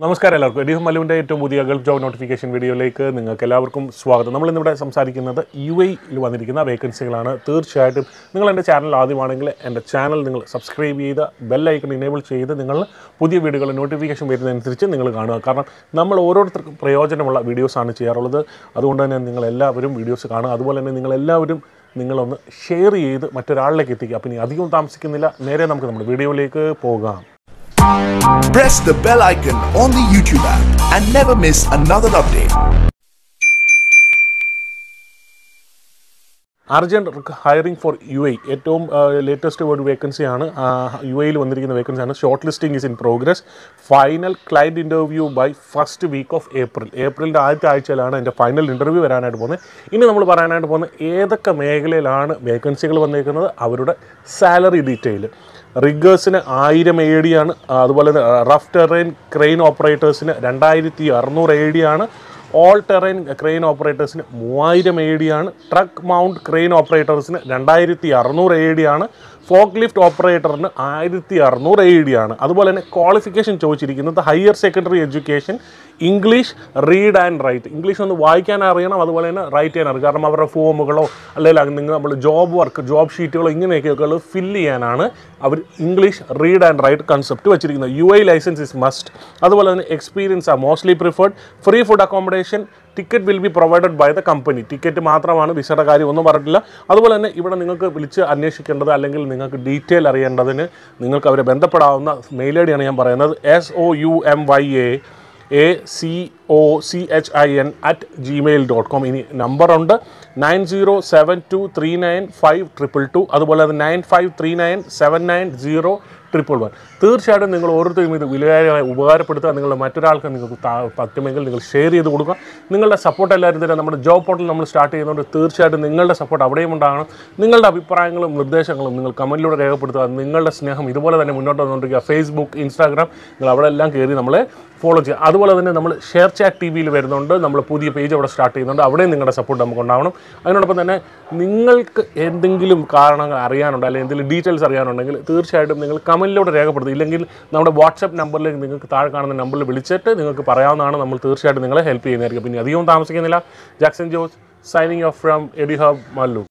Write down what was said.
നമസ്കാരം എല്ലാവർക്കും എഡിഹം മലുവിൻ്റെ ഏറ്റവും പുതിയ ഗൾഫ് ജോബ് നോട്ടിഫിക്കേഷൻ വീഡിയോയിലേക്ക് നിങ്ങൾക്ക് എല്ലാവർക്കും സ്വാഗതം നമ്മൾ ഇന്നിവിടെ സംസാരിക്കുന്നത് യു എയിൽ വന്നിരിക്കുന്ന വേക്കൻസികളാണ് തീർച്ചയായിട്ടും നിങ്ങൾ എൻ്റെ ചാനൽ ആദ്യമാണെങ്കിൽ എൻ്റെ ചാനൽ നിങ്ങൾ സബ്സ്ക്രൈബ് ചെയ്ത് ബെല്ലൈക്കൺ ഇനേബിൾ ചെയ്ത് നിങ്ങൾ പുതിയ വീഡിയോകൾ നോട്ടിഫിക്കേഷൻ വരുന്നതനുസരിച്ച് നിങ്ങൾ കാണുക കാരണം നമ്മൾ ഓരോരുത്തർക്കും പ്രയോജനമുള്ള വീഡിയോസാണ് ചെയ്യാറുള്ളത് അതുകൊണ്ട് തന്നെ നിങ്ങൾ എല്ലാവരും വീഡിയോസ് കാണുക അതുപോലെ തന്നെ നിങ്ങൾ എല്ലാവരും നിങ്ങളൊന്ന് ഷെയർ ചെയ്ത് മറ്റൊരാളിലേക്ക് എത്തിക്കുക അപ്പം ഇനി അധികം താമസിക്കുന്നില്ല നേരെ നമുക്ക് നമ്മുടെ വീഡിയോയിലേക്ക് പോകാം Press the bell icon on the YouTube app and never miss another update. Urgent hiring for U A ഏറ്റവും ലേറ്റസ്റ്റ് ഒരു വേക്കൻസിയാണ് യു എയിൽ വന്നിരിക്കുന്ന വേക്കൻസിയാണ് shortlisting is in progress final client interview by first week of April ഏപ്രിലിൻ്റെ ആദ്യത്തെ ആഴ്ചയിലാണ് എൻ്റെ ഫൈനൽ ഇൻ്റർവ്യൂ വരാനായിട്ട് പോകുന്നത് ഇനി നമ്മൾ പറയാനായിട്ട് പോകുന്നത് ഏതൊക്കെ മേഖലയിലാണ് വേക്കൻസികൾ വന്നിരിക്കുന്നത് അവരുടെ സാലറി ഡീറ്റെയിൽ റിഗേഴ്സിന് ആയിരം എ ഡി ആണ് അതുപോലെ തന്നെ റഫ് ടെറൈൻ ക്രെയിൻ ഓപ്പറേറ്റേഴ്സിന് രണ്ടായിരത്തി അറുന്നൂറ് എ ഡി ആണ് ഓൾ ടെറൈൻ ക്രെയിൻ ഓപ്പറേറ്റേഴ്സിന് മൂവായിരം എ ഡി ആണ് ട്രക്ക് മൗണ്ട് ക്രെയിൻ ഓപ്പറേറ്റേഴ്സിന് രണ്ടായിരത്തി അറുന്നൂറ് എ ഡി ആണ് ഫോക്ക് ലിഫ്റ്റ് ഓപ്പറേറ്ററിന് ആയിരത്തി അറുന്നൂറ് എ ഡി ആണ് അതുപോലെ തന്നെ ക്വാളിഫിക്കേഷൻ ചോദിച്ചിരിക്കുന്നത് higher secondary education English read and write English ഒന്ന് വായിക്കാൻ അറിയണം അതുപോലെ തന്നെ റൈറ്റ് ചെയ്യാൻ അറിയാം കാരണം അവരുടെ ഫോമുകളോ അല്ലെങ്കിൽ നിങ്ങൾ നമ്മൾ ജോബ് വർക്ക് ജോബ് ഷീറ്റുകളോ ഇങ്ങനെയൊക്കെ ഉള്ളത് ഫില്ല് ചെയ്യാനാണ് അവർ English read and write concept വെച്ചിരിക്കുന്നത് U I licence is must അതുപോലെ തന്നെ എക്സ്പീരിയൻസ് ആ mostly preferred free food accommodation ticket will be provided by the company ticket മാത്രമാണ് വിസയുടെ കാര്യം ഒന്നും പറഞ്ഞിട്ടില്ല അതുപോലെ തന്നെ ഇവിടെ നിങ്ങൾക്ക് വിളിച്ച് അന്വേഷിക്കേണ്ടത് അല്ലെങ്കിൽ നിങ്ങൾക്ക് ഡീറ്റെയിൽ അറിയേണ്ടതിന് നിങ്ങൾക്ക് അവരെ ബന്ധപ്പെടാവുന്ന മെയിൽ ഐ ഡിയാണ് ഞാൻ പറയുന്നത് S O U M Y A A C O C H I N at Gmail dot com ഇനി നമ്പറുണ്ട് nine zero seven two three nine five triple two അതുപോലെ അത് nine five three nine seven nine zero triple one തീർച്ചയായിട്ടും നിങ്ങൾ ഓരോരുത്തരും ഇത് വിലയായി ഉപകാരപ്പെടുത്തുക നിങ്ങളുടെ മറ്റൊരാൾക്ക് നിങ്ങൾക്ക് താ- പറ്റുമെങ്കിൽ നിങ്ങൾ ഷെയർ ചെയ്ത് കൊടുക്കുക നിങ്ങളുടെ സപ്പോർട്ട് എല്ലാവരും തരാം നമ്മുടെ ജോബ് പോർട്ടൽ നമ്മൾ സ്റ്റാർട്ട് ചെയ്യുന്നതുകൊണ്ട് തീർച്ചയായിട്ടും നിങ്ങളുടെ സപ്പോർട്ട് അവിടെയും ഉണ്ടാകണം നിങ്ങളുടെ അഭിപ്രായങ്ങളും നിർദ്ദേശങ്ങളും നിങ്ങൾ കമൻറ്റിലൂടെ രേഖപ്പെടുത്തുക നിങ്ങളുടെ സ്നേഹം ഇതുപോലെ തന്നെ മുന്നോട്ട് വന്നുകൊണ്ടിരിക്കുക ഫേസ്ബുക്ക് ഇൻസ്റ്റാഗ്രാം നിങ്ങൾ അവിടെ എല്ലാം കയറി നമ്മളെ ഫോളോ ചെയ്യുക അതുപോലെ തന്നെ നമ്മൾ ഷെയർ ചാറ്റ് ടി വിയിൽ വരുന്നുണ്ട് നമ്മൾ പുതിയ പേജ് അവിടെ സ്റ്റാർട്ട് ചെയ്യുന്നുണ്ട് അവിടെയും നിങ്ങളുടെ സപ്പോർട്ട് നമുക്ക് ഉണ്ടാവണം അതിനോടൊപ്പം തന്നെ നിങ്ങൾക്ക് എന്തെങ്കിലും കാരണങ്ങൾ അറിയാനുണ്ട് അല്ലെങ്കിൽ എന്തെങ്കിലും ഡീറ്റെയിൽസ് അറിയാനുണ്ടെങ്കിൽ തീർച്ചയായിട്ടും നിങ്ങൾ കമൻറ്റിലൂടെ രേഖപ്പെടുത്തുക ഇല്ലെങ്കിൽ നമ്മുടെ വാട്സപ്പ് നമ്പറിലേക്ക് നിങ്ങൾക്ക് താഴെ കാണുന്ന നമ്പറിൽ വിളിച്ചിട്ട് നിങ്ങൾക്ക് പറയാവുന്നതാണ് നമ്മൾ തീർച്ചയായിട്ടും നിങ്ങളെ ഹെൽപ്പ് ചെയ്യുന്നതായിരിക്കും പിന്നെ അധികം താമസിക്കുന്നില്ല Jackson Jose signing off from AD hub Mallu